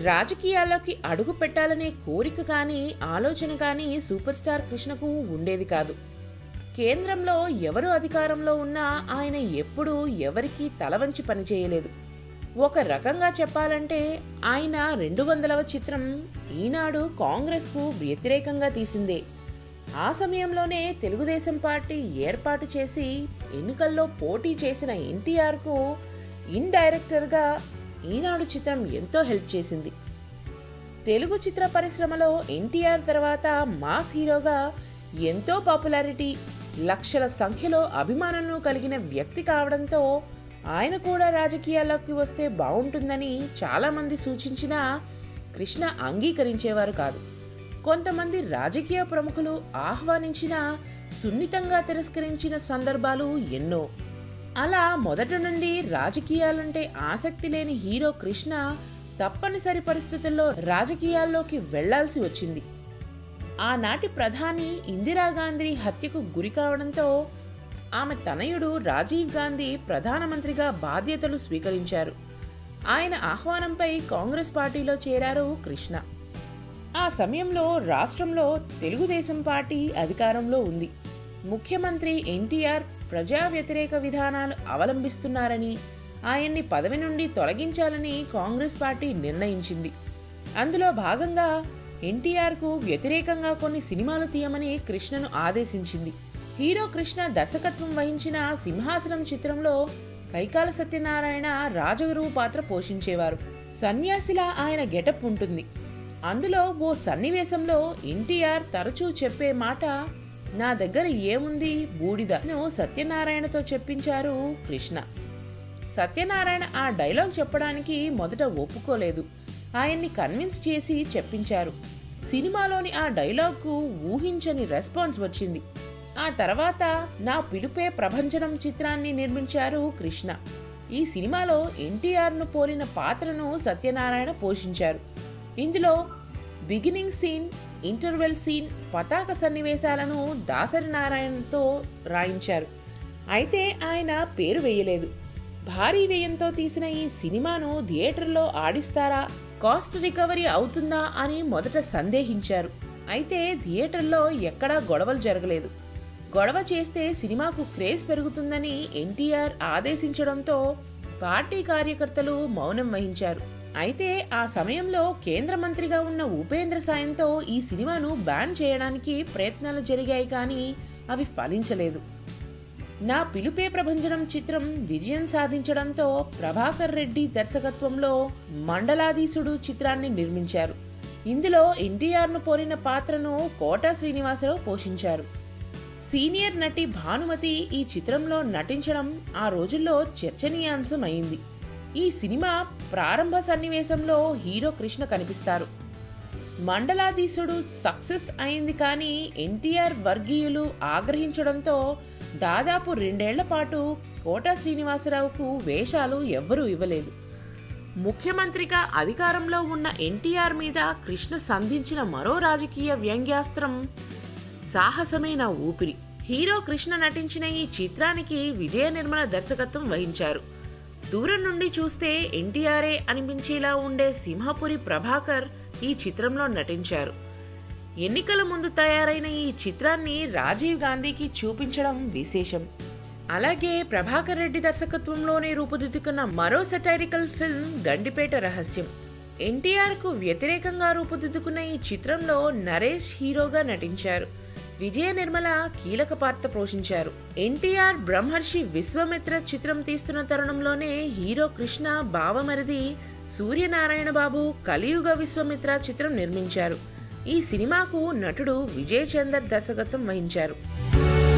రాజకీయాల్లోకి అడుగు పెట్టాలనే కోరిక కానీ ఆలోచన కానీ సూపర్ స్టార్ కృష్ణకు ఉండేది కాదు కేంద్రంలో ఎవరు అధికారంలో ఉన్నా ఆయన ఎప్పుడూ ఎవరికీ తలవంచి పనిచేయలేదు ఒక రకంగా చెప్పాలంటే ఆయన రెండు వందలవ చిత్రం ఈనాడు కాంగ్రెస్కు వ్యతిరేకంగా తీసిందే ఆ సమయంలోనే తెలుగుదేశం పార్టీ ఏర్పాటు చేసి ఎన్నికల్లో పోటీ చేసిన ఎన్టీఆర్కు ఇన్ డైరెక్టర్గా ఈనాడు చిత్రం ఎంతో హెల్ప్ చేసింది తెలుగు చిత్ర పరిశ్రమలో ఎన్టీఆర్ తర్వాత మాస్ హీరోగా ఎంతో పాపులారిటీ లక్షల సంఖ్యలో అభిమానులను కలిగిన వ్యక్తి కావడంతో ఆయన కూడా రాజకీయాల్లోకి వస్తే బాగుంటుందని చాలామంది సూచించినా కృష్ణ అంగీకరించేవారు కాదు కొంతమంది రాజకీయ ప్రముఖులు ఆహ్వానించినా సున్నితంగా తిరస్కరించిన సందర్భాలు ఎన్నో అలా మొదటి నుండి రాజకీయాలంటే ఆసక్తి లేని హీరో కృష్ణ తప్పనిసరి పరిస్థితుల్లో రాజకీయాల్లోకి వెళ్లాల్సి వచ్చింది ఆనాటి ప్రధాని ఇందిరాగాంధీ హత్యకు గురి కావడంతో ఆమె తనయుడు రాజీవ్ గాంధీ ప్రధానమంత్రిగా బాధ్యతలు స్వీకరించారు ఆయన ఆహ్వానంపై కాంగ్రెస్ పార్టీలో చేరారు కృష్ణ ఆ సమయంలో రాష్ట్రంలో తెలుగుదేశం పార్టీ అధికారంలో ఉంది ముఖ్యమంత్రి ఎన్టీఆర్ ప్రజా వ్యతిరేక విధానాలు అవలంబిస్తున్నారని ఆయన్ని పదవి నుండి తొలగించాలని కాంగ్రెస్ పార్టీ నిర్ణయించింది అందులో భాగంగా ఎన్టీఆర్కు వ్యతిరేకంగా కొన్ని సినిమాలు తీయమని కృష్ణను ఆదేశించింది హీరో కృష్ణ దర్శకత్వం వహించిన సింహాసనం చిత్రంలో కైకాల సత్యనారాయణ రాజగురువు పాత్ర పోషించేవారు సన్యాసిలా ఆయన గెటప్ ఉంటుంది అందులో ఓ సన్నివేశంలో ఎన్టీఆర్ తరచూ చెప్పే మాట నా దగ్గర ఏముంది బూడిద ను సత్యనారాయణతో చెప్పించారు కృష్ణ సత్యనారాయణ ఆ డైలాగ్ చెప్పడానికి మొదట ఒప్పుకోలేదు ఆయన్ని కన్విన్స్ చేసి చెప్పించారు సినిమాలోని ఆ డైలాగ్కు ఊహించని రెస్పాన్స్ వచ్చింది ఆ తర్వాత నా పిలుపే ప్రభంజనం చిత్రాన్ని నిర్మించారు కృష్ణ ఈ సినిమాలో ఎన్టీఆర్ను పోలిన పాత్రను సత్యనారాయణ పోషించారు ఇందులో బిగినింగ్ సీన్ ఇంటర్వెల్ సీన్ పతాక సన్నివేశాలను దాసరి నారాయణతో రాయించారు అయితే ఆయన పేరు వేయలేదు భారీ వ్యయంతో తీసిన ఈ సినిమాను థియేటర్లో ఆడిస్తారా కాస్ట్ రికవరీ అవుతుందా అని మొదట సందేహించారు అయితే థియేటర్లో ఎక్కడా గొడవలు జరగలేదు గొడవ చేస్తే సినిమాకు క్రేజ్ పెరుగుతుందని ఎన్టీఆర్ ఆదేశించడంతో పార్టీ కార్యకర్తలు మౌనం వహించారు అయితే ఆ సమయంలో కేంద్ర మంత్రిగా ఉన్న ఉపేంద్ర సాయంతో ఈ సినిమాను బ్యాన్ చేయడానికి ప్రయత్నాలు జరిగాయి కానీ అవి ఫలించలేదు నా పిలుపే ప్రభంజనం చిత్రం విజయం సాధించడంతో ప్రభాకర్ రెడ్డి దర్శకత్వంలో మండలాధీశుడు చిత్రాన్ని నిర్మించారు ఇందులో ఎన్టీఆర్ను పోలిన పాత్రను కోట శ్రీనివాసరావు పోషించారు సీనియర్ నటి భానుమతి ఈ చిత్రంలో నటించడం ఆ రోజుల్లో చర్చనీయాంశం అయింది ఈ సినిమా ప్రారంభ సన్నివేశంలో హీరో కృష్ణ కనిపిస్తారు మండలాధీశుడు సక్సెస్ అయింది కానీ ఎన్టీఆర్ వర్గీయులు ఆగ్రహించడంతో దాదాపు రెండేళ్ల పాటు కోట శ్రీనివాసరావుకు వేషాలు ఎవ్వరూ ఇవ్వలేదు ముఖ్యమంత్రిగా అధికారంలో ఉన్న ఎన్టీఆర్ మీద కృష్ణ సంధించిన మరో రాజకీయ వ్యంగ్యాస్త్రం సాహసమైన ఊపిరి హీరో కృష్ణ నటించిన ఈ చిత్రానికి విజయ నిర్మల దర్శకత్వం వహించారు దూరం నుండి చూస్తే ఎన్టీఆర్ఏ అనిపించేలా ఉండే సింహపురి ప్రభాకర్ ఈ చిత్రంలో నటించారు ఎన్నికల ముందు తయారైన ఈ చిత్రాన్ని రాజీవ్ గాంధీకి చూపించడం విశేషం అలాగే ప్రభాకర్ రెడ్డి దర్శకత్వంలోనే రూపుదిద్దుకున్న మరో సెటైరికల్ ఫిల్మ్ గండిపేట రహస్యం ఎన్టీఆర్ కు వ్యతిరేకంగా రూపుదిద్దుకున్న ఈ చిత్రంలో నరేష్ హీరోగా నటించారు విజయ నిర్మల కీలక పాత్ర పోషించారు ఎన్టీఆర్ బ్రహ్మర్షి విశ్వమిత్ర చిత్రం తీస్తున్న తరుణంలోనే హీరో కృష్ణ బావమరిది సూర్యనారాయణ బాబు కలియుగ విశ్వమిత్ర చిత్రం నిర్మించారు ఈ సినిమాకు నటుడు విజయ్ చందర్ దర్శకత్వం వహించారు